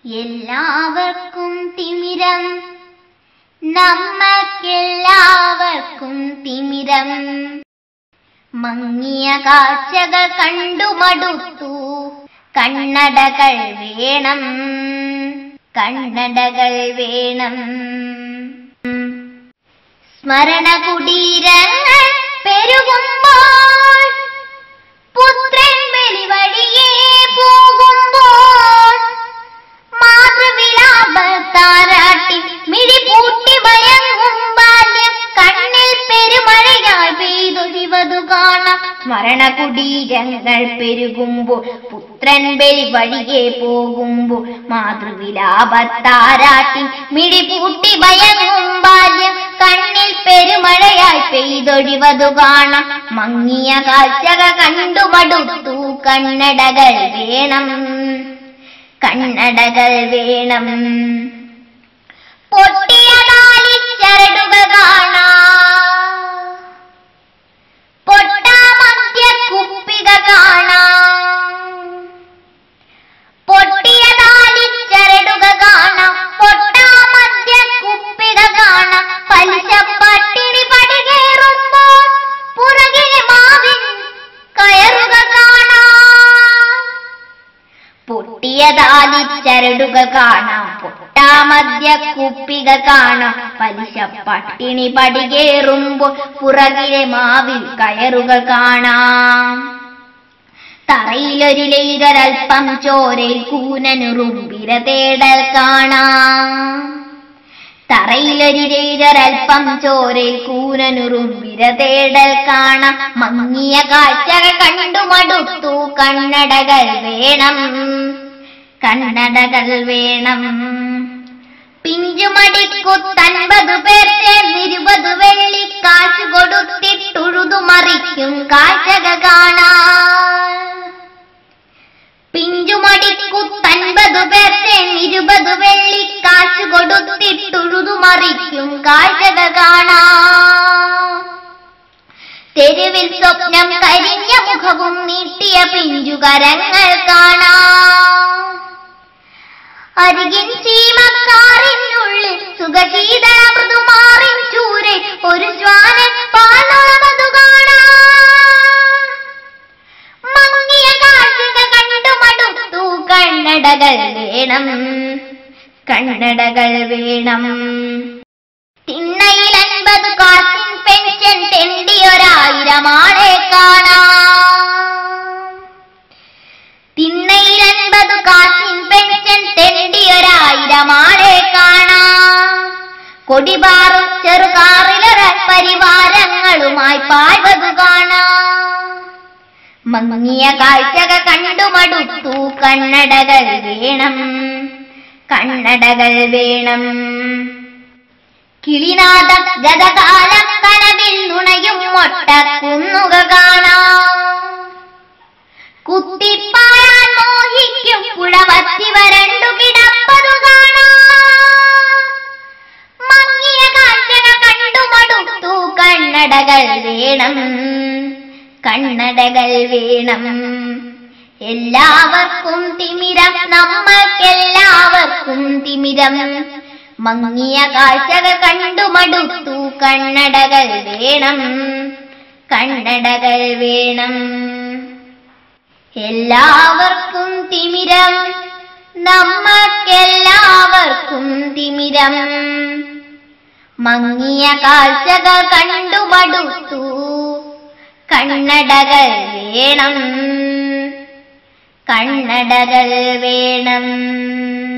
എല്ലാവർക്കും തിമിരം നമ്മക്കെല്ലാവർക്കും തിമിരം മങ്ങിയ കാഴ്ചകൾ കണ്ടു മടുത്തു കണ്ണടകൾ വേണം കണ്ണടകൾ വേണം സ്മരണ കുടീരങ്ങൾ പെരുകുമ്പോൾ പുത്രൻ വെളിവഴിയേ പോകുമ്പോൾ മാതൃവിലാപത്താരാട്ടി മിഴി പൂട്ടി മയങ്ങും ബാല്യം കണ്ണിൽ പെരുമഴയായി പെയ്തൊഴിവതു കാണാം സ്മരണ കുടീരങ്ങൾ പെരുകുമ്പോൾ പുത്രൻ ബലി വഴിയെ പോകുമ്പോൾ മാതൃവിലാപത്താരാട്ടി മിഴി പൂട്ടി മയങ്ങും ബാല്യം കണ്ണിൽ പെരുമഴയായി പെയ്തൊഴിവതു കാണാം മങ്ങിയ കാഴ്ചകൾ കണ്ടു മടുത്തു കണ്ണടകൾ വേണം കണ്ണടകൾ വേണം പൊട്ടിയതാലി ചരടുക കാണാം പൊട്ടാമദ്യ കുപ്പിക കാണാം പൊട്ടിയതാലി ചരടുക കാണാം പൊട്ടാമദ്യ കുപ്പിക കാണാം പലിശ പട്ടിണി പടികേറുമ്പോൾ പുറകിലെ മാവിൻ കയറുക കാണാം പൊട്ടിയതാലി ചരടുക കാണാം പൊട്ടാമദ്യ കുപ്പിക കാണാം പലിശ പട്ടിണി പടികേറുമ്പോൾ പുറകിലെ മാവിൽ കയറുക കാണാം തറയിലൊരു ലേഖരൽപ്പം ചോരയിൽ കൂനനുറുമ്പിര തേടൽ കാണാം തറയിലൊരു ലേഖരൽപ്പം ചോരയിൽ കൂനനുറുമ്പിര തേടൽ കാണാം മങ്ങിയ കാഴ്ചകൾ കണ്ടു മടുത്തു കണ്ണടകൾ വേണം കണ്ണടകൾ വേണം പിഞ്ചുമടിക്കുത്തൻപത് പേർ ചേർന്നിരുപത് വെള്ളി കാശ് കൊടുത്തിട്ടുഴുതു മറിക്കും കാഴ്ചകൾ കാണാൻ പിഞ്ചുമടിക്കുത്തൻപത് പേർ ഇരുപത് വെള്ളി കാശ് കൊടുത്തിട്ടുഴുതു മറിക്കും കാഴ്ചകൾ കാണാം തെരുവിൽ സ്വപ്നം കരിഞ്ഞ മുഖവും നീട്ടിയ പിഞ്ചുകരങ്ങൾ കാണാം അരികിൻ ചീമക്കാറിനുള്ളിൽ സുഖശീതള മൃദുമാറിൻ ചൂരെ ഒരു ശ്വാനൻ പാലോളമതു കാണാം മങ്ങിയ കാഴ്ചകൾ കണ്ടു മടുത്തു കണ്ണടകൾ വേണം കണ്ണടകൾ വേണം തിണ്ണയിൽ അൻപത് കാശിൻ പെൻഷൻ തെണ്ടിയൊരായിരം ആളെ കാണാം തിണ്ണയിൽ അൻപത് കാശിൻ പെൻഷൻ തെണ്ടിയൊരായിരം ആളെ കാണാം കൊടിപാറും ചെറുകാറിലൊര പരിവാരങ്ങളുമായി പാഴ്വതു കാണാം മങ്ങിയ കാഴ്ചകൾ കണ്ടു മടുത്തു കണ്ണടകൾ വേണം കണ്ണടകൾ വേണം കിളിനാഥ ഗതകാല കനവിൽ നുണയും മൊട്ട കുന്നുക കാണാം കുത്തിപ്പായാൻ മോഹിക്കും പുഴവത്തി വരണ്ടു കിടപ്പതു കാണാം മങ്ങിയ കാഴ്ചകൾ കണ്ടു മടുത്തു കണ്ണടകൾ വേണം കണ്ണടകൾ വേണം എല്ലാവർക്കും തിമിരം നമ്മൾക്കെല്ലാവർക്കും തിമിരം മങ്ങിയ കാഴ്ചകൾ കണ്ടു മടുത്തു കണ്ണടകൾ വേണം കണ്ണടകൾ വേണം എല്ലാവർക്കും തിമിരം നമ്മൾക്കെല്ലാവർക്കും തിമിരം മങ്ങിയ കാഴ്ചകൾ കണ്ടു മടുത്തു കണ്ണടകൾ വേണം കണ്ണടകൾ വേണം